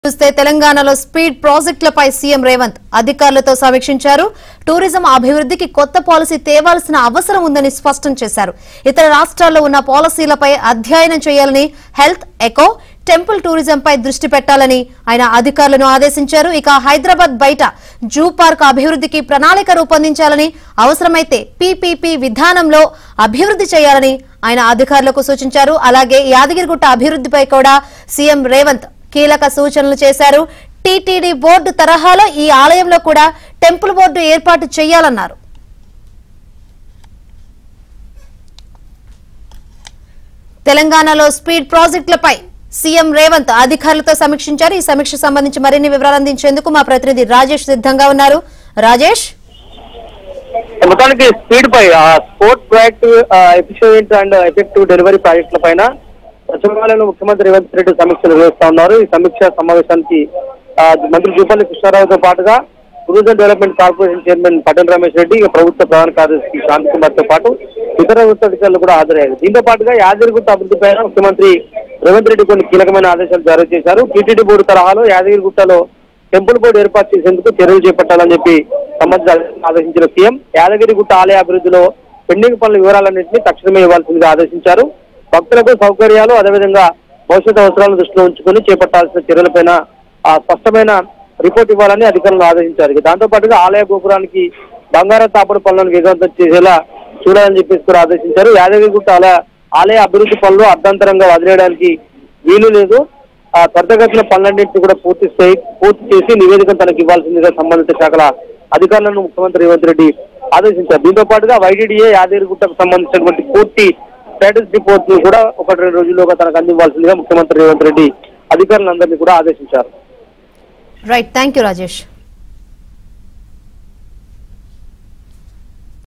చూస్తే తెలంగాణలో స్పీడ్ ప్రాజెక్టులపై సీఎం రేవంత్ అధికారులతో సమీక్షించారు టూరిజం అభివృద్ధికి కొత్త పాలసీ తేవాల్సిన అవసరం ఉందని స్పష్టం చేశారు ఇతర రాష్ట్రాల్లో ఉన్న పాలసీలపై అధ్యయనం చేయాలని హెల్త్ ఎకో టెంపుల్ టూరిజంపై దృష్టి పెట్టాలని ఆయన అధికారులను ఆదేశించారు ఇక హైదరాబాద్ బయట జూ పార్క్ అభివృద్ధికి ప్రణాళిక రూపొందించాలని అవసరమైతే పీపీపీ విధానంలో అభివృద్ధి చేయాలని ఆయన అధికారులకు సూచించారు అలాగే యాదగిరిగుట్ట అభివృద్ధిపై కూడా సీఎం రేవంత్ కీలక సూచనలు చేశారు టీటీడీ బోర్డు తరహాలో ఈ ఆలయంలో కూడా టెంపుల్ బోర్డు ఏర్పాటు చేయాలన్నారు తెలంగాణలో స్పీడ్ ప్రాజెక్టులపై సీఎం రేవంత్ అధికారులతో సమీక్షించారు ఈ సమీక్ష సంబంధించి మరిన్ని వివరాలు అందించేందుకు మా ప్రతినిధి రాజేష్ సిద్ధంగా ఉన్నారు రాజేష్ మొత్తానికి స్పీడ్ పై sports project efficient and effective delivery ప్రాజెక్టుల పైన సచివాలయంలో ముఖ్యమంత్రి రేవంత్ రెడ్డి సమీక్ష నిర్వహిస్తా ఉన్నారు ఈ సమీక్ష సమావేశానికి ఆ, మంత్రి జూపల్లి కృష్ణారావుతో పాటుగా tourism development corporation chairman Patel Ramesh Reddy ఇక ప్రభుత్వ ప్రధాన కార్యదర్శి శాంతి కుమార్ తో పాటు ఇతర ప్రభుత్వ అధికారులు కూడా హాజరయ్యారు దీంతో పాటుగా యాదగిరిగుట్ట అభివృద్ధి పైన ముఖ్యమంత్రి రేవంత్ రెడ్డి కొన్ని కీలకమైన ఆదేశాలు జారీ చేశారు టీటీడీ బోర్డు తరహాలో యాదగిరిగుట్టలో టెంపుల్ బోర్డు ఏర్పాటు చేసేందుకు చర్యలు చేపట్టాలని చెప్పి సంబంధిత ఆదేశించిన సీఎం యాదగిరిగుట్ట ఆలయ అభివృద్ధిలో పెండింగ్ పనుల వివరాలన్నింటినీ తక్షణమే ఇవ్వాల్సిందిగా ఆదేశించారు భక్తులకు సౌకర్యాలు అదేవిధంగా భవిష్యత్ అవసరాలను దృష్టిలో ఉంచుకొని చేపట్టాల్సిన చర్యలపైన ఆ స్పష్టమైన రిపోర్ట్ ఇవ్వాలని అధికారులను ఆదేశించారు ఇక దాంతో పాటుగా ఆలయ గోపురానికి బంగారం తాపడి పనులను వేగవంతం చేసేలా చూడాలని చెప్పేసి కూడా ఆదేశించారు యాదగిరిగుట్ట ఆలయ ఆలయ అభివృద్ధి పనులు అర్ధాంతరంగా వదిలేయడానికి వీలు లేదు ఆ త్వరితగతిన పనులన్నింటినీ కూడా పూర్తి చేయి పూర్తి చేసి నివేదిక తనకు ఇవ్వాల్సిందిగా సంబంధిత శాఖల అధికారులను ముఖ్యమంత్రి రేవంత్ రెడ్డి ఆదేశించారు దీంతో పాటుగా వైడీడీఏ యాదగిరిగుట్టకు సంబంధించినటువంటి పూర్తి స్టేటస్ రిపోర్ట్ ను కూడా ఒకటి రెండు రోజుల్లోగా తనకు అందివ్వాల్సిందిగా ముఖ్యమంత్రి రేవంత్ రెడ్డి అధికారులందరినీ కూడా ఆదేశించారు రైట్ థ్యాంక్ యూ రాజేష్